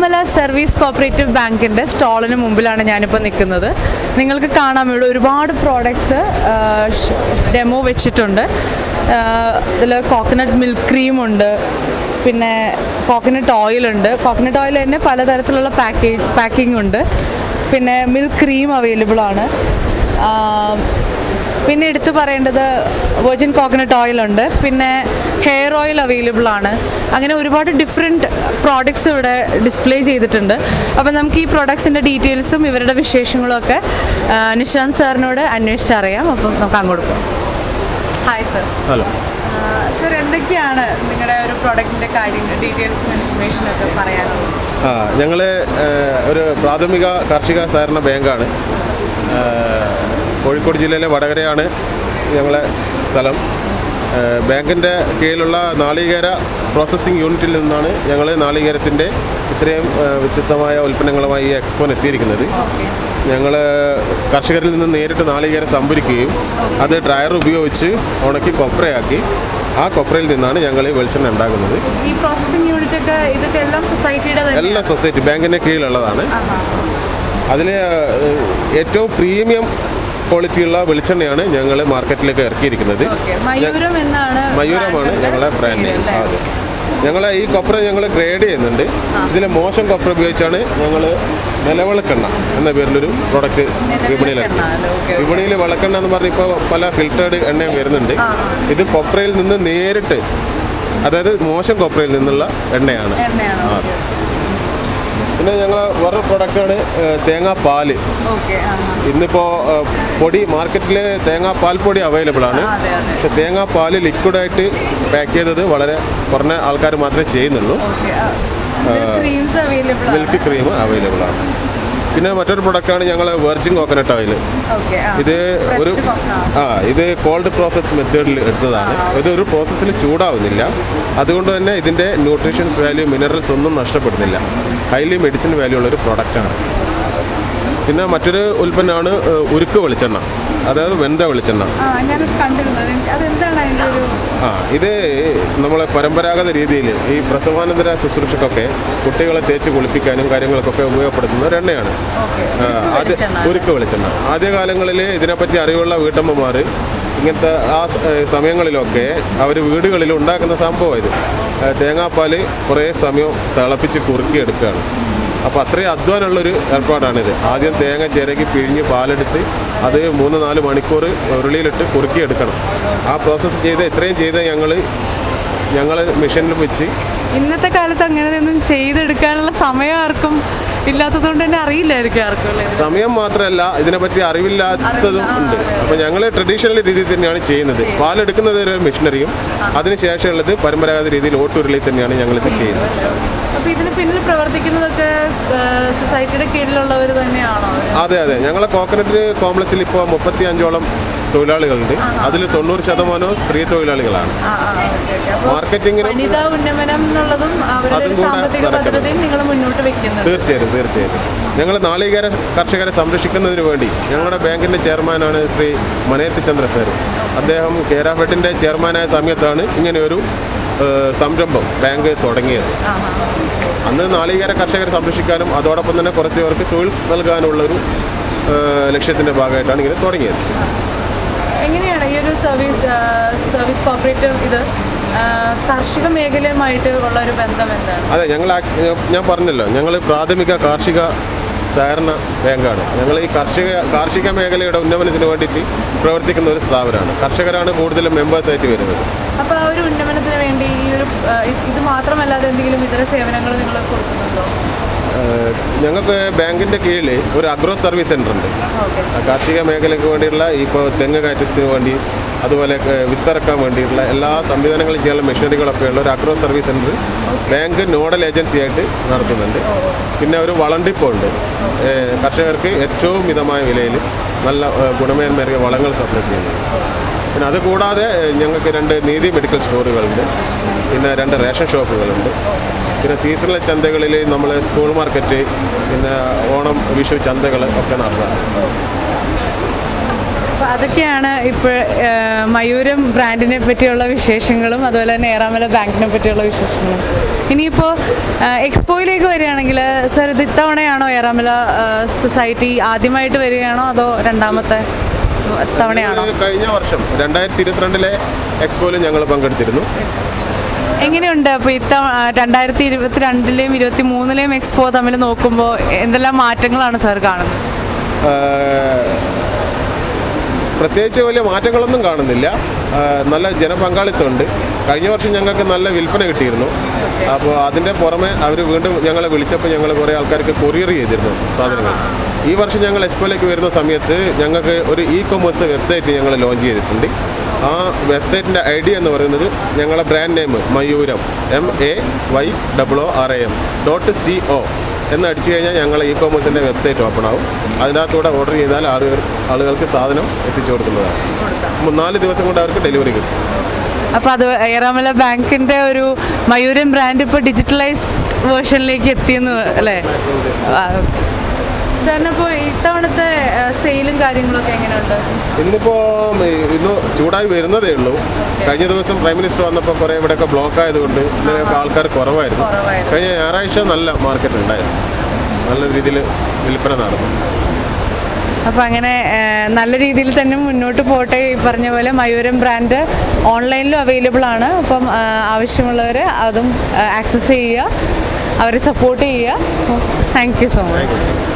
തിരുവമല service cooperative ബാങ്കിൻ്റെ സ്റ്റാളിന് മുമ്പിലാണ് ഞാനിപ്പോൾ നിൽക്കുന്നത് നിങ്ങൾക്ക് കാണാം ഇവിടെ ഒരുപാട് പ്രോഡക്ട്സ് ഡെമോ വെച്ചിട്ടുണ്ട് ഇതിൽ കോക്കനട്ട് മിൽക്ക് ക്രീം ഉണ്ട് പിന്നെ കോക്കനട്ട് ഓയിൽ ഉണ്ട് കോക്കനട്ട് ഓയിൽ തന്നെ പലതരത്തിലുള്ള പാക്കേജ് പാക്കിംഗ് ഉണ്ട് പിന്നെ മിൽക്ക് ക്രീം അവൈലബിൾ ആണ് ആ, പിന്നെ എടുത്തു പറയേണ്ടത് വെർജിൻ കോക്കനട്ട് ഓയിൽ ഉണ്ട് പിന്നെ ഹെയർ ഓയിൽ അവൈലബിൾ ആണ് അങ്ങനെ ഒരുപാട് ഡിഫറെൻറ്റ് പ്രോഡക്ട്സ് ഇവിടെ ഡിസ്പ്ലേ ചെയ്തിട്ടുണ്ട് അപ്പോൾ നമുക്ക് ഈ പ്രോഡക്ട്സിൻ്റെ ഡീറ്റെയിൽസും ഇവരുടെ വിശേഷങ്ങളും ഒക്കെ ആ, നിഷാന്ത് സാറിനോട് അന്വേഷിച്ചറിയാം അപ്പം നമുക്ക് അങ്ങോട്ട് പോകാം ഹായ് സർ ഹലോ സർ എന്തൊക്കെയാണ് നിങ്ങളുടെ ഒരു പ്രോഡക്റ്റിൻ്റെ കാര്യങ്ങൾ ഡീറ്റെയിൽസും ഇൻഫർമേഷനും ഒക്കെ പറയാനുള്ളത് ആ ഞങ്ങൾ ഒരു പ്രാഥമിക കാർഷിക സഹകരണ ബാങ്കാണ് ആ, കോഴിക്കോട് ജില്ലയിലെ വടകരയാണ് ഞങ്ങളെ സ്ഥലം ആ, ബാങ്കിൻ്റെ കീഴിലുള്ള നാളികേര പ്രോസസ്സിംഗ് യൂണിറ്റിൽ നിന്നാണ് ഞങ്ങൾ നാളികേരത്തിൻ്റെ ഇത്രയും ആ, വ്യത്യസ്തമായ ഉൽപ്പന്നങ്ങളുമായി ഈ എക്സ്പോന് എത്തിയിരിക്കുന്നത് ഞങ്ങൾ കർഷകരിൽ നിന്ന് നേരിട്ട് നാളികേരം സംഭരിക്കുകയും അത് ഡ്രയർ ഉപയോഗിച്ച് ഉണക്കി കൊപ്രയാക്കി ആ കൊപ്രയിൽ നിന്നാണ് ഞങ്ങൾ വെളിച്ചെണ്ണ ഉണ്ടാക്കുന്നത് ഈ പ്രോസസ്സിംഗ് യൂണിറ്റ് ഒക്കെ ഇതൊക്കെ എല്ലാം സൊസൈറ്റിയുടെ തന്നെ എല്ലാ സൊസൈറ്റി ബാങ്കിൻ്റെ കീഴിലുള്ളതാണ് അതിൽ ഏറ്റവും പ്രീമിയം ക്വാളിറ്റിയുള്ള വെളിച്ചെണ്ണയാണ് ഞങ്ങൾ മാർക്കറ്റിലേക്ക് ഇറക്കിയിരിക്കുന്നത് ഓക്കെ മയൂരം എന്നാണ് മയൂരമാണ് brand ഞങ്ങളെ ബ്രാൻഡ് പേര് അല്ലേ? അതെ ഞങ്ങൾ ഈ കൊപ്ര ഞങ്ങൾ ഗ്രേഡ് ചെയ്യുന്നുണ്ട് ഇതിൽ മോശം കൊപ്ര ഉപയോഗിച്ചാണ് ഞങ്ങൾ നിലവിളക്കെണ്ണ എന്ന പേരിലൊരു പ്രോഡക്റ്റ് വിപണിയിൽ ഇറക്കി നിലവിളക്കെണ്ണ അല്ലേ? Okay, okay. വിപണിയിൽ വിളക്കെണ്ണ എന്ന് പറഞ്ഞാൽ ഇപ്പോൾ പല ഫിൽറ്റേഡ് എണ്ണയും വരുന്നുണ്ട് ഇത് കൊപ്രയിൽ നിന്ന് നേരിട്ട് അതായത് മോശം കൊപ്രയിൽ നിന്നുള്ള എണ്ണയാണ് എണ്ണയാണോ ആ. പിന്നെ ഞങ്ങൾ വേറെ പ്രൊഡക്റ്റാണ് തേങ്ങാപ്പാല് ഓക്കെ ആ ഇന്നിപ്പോൾ പൊടി മാർക്കറ്റിൽ തേങ്ങാപ്പാൽ പൊടി അവൈലബിൾ ആണ് അതെ അതെ പക്ഷെ തേങ്ങാപ്പാൽ ലിക്വിഡായിട്ട് പാക്ക് ചെയ്തത് വളരെ കുറഞ്ഞ ആൾക്കാർ മാത്രമേ ചെയ്യുന്നുള്ളൂ okay creams available milk cream available ആണ് പിന്നെ മറ്റൊരു പ്രൊഡക്റ്റാണ് ഞങ്ങൾ വെർജിൻ കോക്കനട്ട് ഓയിൽ ഓക്കെ ഇത് ഒരു ആ ഇത് കോൾഡ് പ്രോസസ് മെത്തേഡിൽ എടുത്തതാണ് ഇത് ഒരു പ്രോസസ്സിൽ ചൂടാവുന്നില്ല അതുകൊണ്ട് തന്നെ ഇതിൻ്റെ ന്യൂട്രീഷൻസ് വാല്യൂ മിനറൽസ് ഒന്നും നഷ്ടപ്പെടുന്നില്ല ഹൈലി മെഡിസിൻ വാല്യൂ ഉള്ളൊരു പ്രൊഡക്റ്റാണ് പിന്നെ മറ്റൊരു ഉൽപ്പന്നമാണ് ഏഹ്, ഉരുക്ക് വെളിച്ചെണ്ണ അതായത് വെന്ത വെളിച്ചെണ്ണ ആ ഞാൻ കണ്ടിരുന്നത് എനിക്ക് അതെന്താണ് അതിൻ്റെ ഒരു ആ ഇത് നമ്മളെ പരമ്പരാഗത രീതിയിൽ ഈ പ്രസവാനന്തര ശുശ്രൂഷക്കൊക്കെ കുട്ടികളെ തേച്ച് കുളിപ്പിക്കാനും കാര്യങ്ങൾക്കൊക്കെ ഉപയോഗപ്പെടുത്തുന്ന ഒരു എണ്ണയാണ് ഓക്കെ ആ, ആദ്യ ഉരുക്ക് വെളിച്ചെണ്ണ ആദ്യകാലങ്ങളിൽ ഇതിനെപ്പറ്റി അറിവുള്ള വീട്ടമ്മമാർ ഇങ്ങനത്തെ ആ സ- ഏ, സമയങ്ങളിലൊക്കെ അവർ വീടുകളിൽ ഉണ്ടാക്കുന്ന സംഭവം ഇത് ഏ, തേങ്ങാപ്പാൽ കുറേ സമയം തിളപ്പിച്ച് കുറുക്കിയെടുക്കുകയാണ് അപ്പോൾ അത്രയും അധ്വാനമുള്ളൊരു ഏർപ്പാടാണിത് ആദ്യം തേങ്ങ ചിരകി പിഴിഞ്ഞ് പാലെടുത്ത് അത് മൂന്ന് നാല് മണിക്കൂർ ഉരുളിയിലിട്ട് കുറുക്കിയെടുക്കണം ആ പ്രോസസ്സ് ചെയ്ത് ഇത്രയും ചെയ്ത് ഞങ്ങൾ ഞങ്ങൾ മെഷീനിൽ വെച്ച് ഇന്നത്തെ കാലത്ത് അങ്ങനെ ഒന്നും ചെയ്തെടുക്കാനുള്ള സമയം ആർക്കും ഇല്ലാത്തതുകൊണ്ട് തന്നെ അറിയില്ലായിരിക്കും ആർക്കും അല്ലേ സമയം മാത്രമല്ല ഇതിനെപ്പറ്റി അറിവില്ലാത്തതും ഉണ്ട് അപ്പോൾ ഞങ്ങൾ ട്രഡീഷണൽ രീതിയിൽ തന്നെയാണ് ചെയ്യുന്നത് പാലെടുക്കുന്നത് ഒരു മെഷീനറിയും അതിനുശേഷമുള്ളത് പരമ്പരാഗത രീതിയിൽ ഓട്ടുരുളി തന്നെയാണ് ഞങ്ങളിത് ചെയ്യുന്നത് അപ്പൊ ഇതിന് പിന്നിൽ പ്രവർത്തിക്കുന്നതൊക്കെ സൊസൈറ്റിയുടെ കീഴിലുള്ളവർ തന്നെയാണോ അതെ അതെ ഞങ്ങളെ കോക്കനട്ട് കോംപ്ലക്സിൽ ഇപ്പോൾ മുപ്പത്തി അഞ്ചോളം തൊഴിലാളികളുണ്ട് അതിൽ തൊണ്ണൂറ് ശതമാനവും സ്ത്രീ തൊഴിലാളികളാണ് ആ, ആ, ഓക്കേ, ഓക്കേ. അപ്പൊ മാർക്കറ്റിങ്ങിനും വനിതാ ഉന്നമനം എന്നുള്ളതും അവരുടെ അതും ഒരു കൂടെ സാമ്പത്തിക നടക്കണം. ഭദ്രതയും നിങ്ങൾ മുന്നോട്ട് വെക്കുന്നത് തീർച്ചയായും തീർച്ചയായും ഞങ്ങൾ നാളികേര കർഷകരെ സംരക്ഷിക്കുന്നതിന് വേണ്ടി ഞങ്ങളുടെ ബാങ്കിൻ്റെ ചെയർമാനാണ് ശ്രീ മനയത്ത് ചന്ദ്ര സാർ അദ്ദേഹം കേരാഫെഡിൻ്റെ ചെയർമാനായ സമയത്താണ് ഇങ്ങനെയൊരു ഏഹ്, സംരംഭം ബാങ്ക് തുടങ്ങിയത് അന്ന് നാളികേര കർഷകരെ സംരക്ഷിക്കാനും അതോടൊപ്പം തന്നെ കുറച്ച് പേർക്ക് തൊഴിൽ നൽകാനുള്ളൊരു ഏഹ്, ലക്ഷ്യത്തിൻ്റെ ഭാഗമായിട്ടാണ് ഇങ്ങനെ തുടങ്ങിയത് എങ്ങനെയാണ് ഈ ഒരു സർവീസ് ആ, സർവീസ് കോപ്പറേറ്റീവ് ഇത് ആ, കാർഷിക മേഖലയുമായിട്ട് ഉള്ള ഒരു ബന്ധം എന്താണ് അതെ ഞങ്ങൾ ആക്ട്- ഞാൻ- ഞാൻ പറഞ്ഞല്ലോ ഞങ്ങൾ പ്രാഥമിക കാർഷിക സഹകരണ ബാങ്കാണ് ഞങ്ങൾ ഈ കാർഷിക കാർഷിക മേഖലയുടെ ഉന്നമനത്തിന് വേണ്ടിയിട്ട് പ്രവർത്തിക്കുന്ന ഒരു സ്ഥാപനമാണ് കർഷകരാണ് കൂടുതലും മെമ്പേഴ്സായിട്ട് വരുന്നത് അപ്പോൾ ആ ഒരു ഉന്നമനത്തിന് വേണ്ടി ഈ ഒരു ആ, ഇത് ഇത് മാത്രമല്ലാതെ എന്തെങ്കിലും ഇതര സേവനങ്ങൾ നിങ്ങൾ കൊടുക്കുന്നുണ്ടോ ഏഹ് ഞങ്ങൾക്ക് ബാങ്കിൻ്റെ കീഴിൽ ഒരു അഗ്രോ സർവീസ് സെൻ്റർ ഉണ്ട് ഓക്കെ കാർഷിക മേഖലയ്ക്ക് വേണ്ടിയുള്ള ഇപ്പോൾ തെങ്ങ് കയറ്റത്തിന് വേണ്ടി അതുപോലെ ഏഹ് വിത്തിറക്കാൻ വേണ്ടിയിട്ടുള്ള എല്ലാ സംവിധാനങ്ങളും ചെയ്യാനുള്ള മെഷീനറികളൊക്കെ ഉള്ള ഒരു agro service centre bank nodal agency ആയിട്ട് നടത്തുന്നുണ്ട് പിന്നെ ഒരു വളണ്ടിപ്പോൾ ഉണ്ട് ഏഹ് കർഷകർക്ക് ഏറ്റവും മിതമായ വിലയിൽ നല്ല ഏഹ് ഗുണമേന്മേറിയ വളങ്ങൾ സപ്ലൈ ചെയ്യുന്നത് പിന്നെ അത് കൂടാതെ ഏഹ് ഞങ്ങൾക്ക് രണ്ട് നീതി മെഡിക്കൽ സ്റ്റോറുകളുണ്ട് പിന്നെ രണ്ട് റേഷൻ ഷോപ്പുകളുണ്ട് പിന്നെ സീസണൽ ചന്തകളിൽ നമ്മൾ സ്കൂൾ മാർക്കറ്റ് പിന്നെ ഓണം വിഷു ചന്തകൾ ഒക്കെ നടത്താറുണ്ട് അപ്പോൾ അതൊക്കെയാണ് ഇപ്പോൾ മയൂരം ബ്രാൻഡിനെ പറ്റിയുള്ള വിശേഷങ്ങളും അതുപോലെ തന്നെ ഏറാമല ബാങ്കിനെ പറ്റിയുള്ള വിശേഷങ്ങളും ഇനിയിപ്പോൾ എക്സ്പോയിലേക്ക് വരികയാണെങ്കിൽ സർ ഇത് ഇത്തവണയാണോ ഏറാമല സൊസൈറ്റി ആദ്യമായിട്ട് വരികയാണോ അതോ രണ്ടാമത്തെ തവണയാണോ ഞങ്ങൾ കഴിഞ്ഞ വർഷം രണ്ടായിരത്തി ഇരുപത്തിരണ്ടിലെ എക്സ്പോയിൽ ഞങ്ങൾ പങ്കെടുത്തിരുന്നു എങ്ങനെയുണ്ട് അപ്പോൾ ഇത്തവണ രണ്ടായിരത്തി ഇരുപത്തി രണ്ടിലെയും ഇരുപത്തി മൂന്നിലെയും എക്സ്പോ തമ്മിൽ നോക്കുമ്പോൾ എന്തെല്ലാം മാറ്റങ്ങളാണ് സാർ കാണുന്നത് ആഹ് പ്രത്യേകിച്ച് വലിയ മാറ്റങ്ങളൊന്നും കാണുന്നില്ല ആഹ് നല്ല ജനപങ്കാളിത്തമുണ്ട് കഴിഞ്ഞ വർഷം ഞങ്ങൾക്ക് നല്ല വിൽപ്പന കിട്ടിയിരുന്നു അപ്പോൾ അതിൻ്റെ പുറമെ അവർ വീണ്ടും ഞങ്ങളെ വിളിച്ചപ്പോൾ ഞങ്ങൾ കുറേ ആൾക്കാർക്ക് കൊറിയർ ചെയ്തിരുന്നു സാധനങ്ങൾ ഈ വർഷം ഞങ്ങൾ എക്സ്പോയിലേക്ക് വരുന്ന സമയത്ത് ഞങ്ങൾക്ക് ഒരു ഇ കൊമേഴ്സ് വെബ്സൈറ്റ് ഞങ്ങൾ ലോഞ്ച് ചെയ്തിട്ടുണ്ട് ആ വെബ്സൈറ്റിൻ്റെ ഐ ഡി എന്ന് പറയുന്നത് ഞങ്ങളുടെ brand name Mayooram M A Y double O R A M dot C O എന്ന് അടിച്ചു കഴിഞ്ഞാൽ ഞങ്ങൾ ഇ കോമേഴ്സിൻ്റെ വെബ്സൈറ്റ് ഓപ്പൺ ആവും അതിനകത്തൂടെ ഓർഡർ ചെയ്താൽ ആളുകൾ ആളുകൾക്ക് സാധനം എത്തിച്ചു കൊടുക്കുന്നതാണ് മു- നാല് ദിവസം കൊണ്ട് അവർക്ക് ഡെലിവറി കിട്ടും അപ്പോൾ അത് ഏറാമല ബാങ്കിൻ്റെ ഒരു മയൂരം ബ്രാൻഡ് ഇപ്പോൾ ഡിജിറ്റലൈസ് വേർഷനിലേക്ക് എത്തിയെന്ന് അല്ലേ സാറിനപ്പോൾ ഇത്തവണത്തെ സെയിലും കാര്യങ്ങളൊക്കെ എങ്ങനെയുണ്ട് ഇന്നിപ്പോൾ ഇന്ന് ചൂടായി വരുന്നതേ ഉള്ളൂ കഴിഞ്ഞ ദിവസം പ്രൈം മിനിസ്റ്റർ വന്നപ്പോൾ കുറേ ഇവിടെയൊക്കെ ബ്ലോക്ക് ആയതുകൊണ്ട് ഇന്നലെയൊക്കെ ആൾക്കാർ കുറവായിരുന്നു കുറവായിരുന്നു. കഴിഞ്ഞ ഞായറാഴ്ച നല്ല മാർക്കറ്റ് ഉണ്ടായിരുന്നു നല്ല രീതിയിൽ വിൽപ്പന നടന്നു അപ്പോൾ അങ്ങനെ ആ, നല്ല രീതിയിൽ തന്നെ മുന്നോട്ട് പോട്ടെ ഈ പറഞ്ഞ പോലെ മയൂരം ബ്രാൻഡ് ഓൺലൈനിലും അവൈലബിൾ ആണ് അപ്പം ആ, ആവശ്യമുള്ളവർ അതും ആക്സസ് ചെയ്യുക അവരെ സപ്പോർട്ട് ചെയ്യുക താങ്ക് യു സോ മച്ച്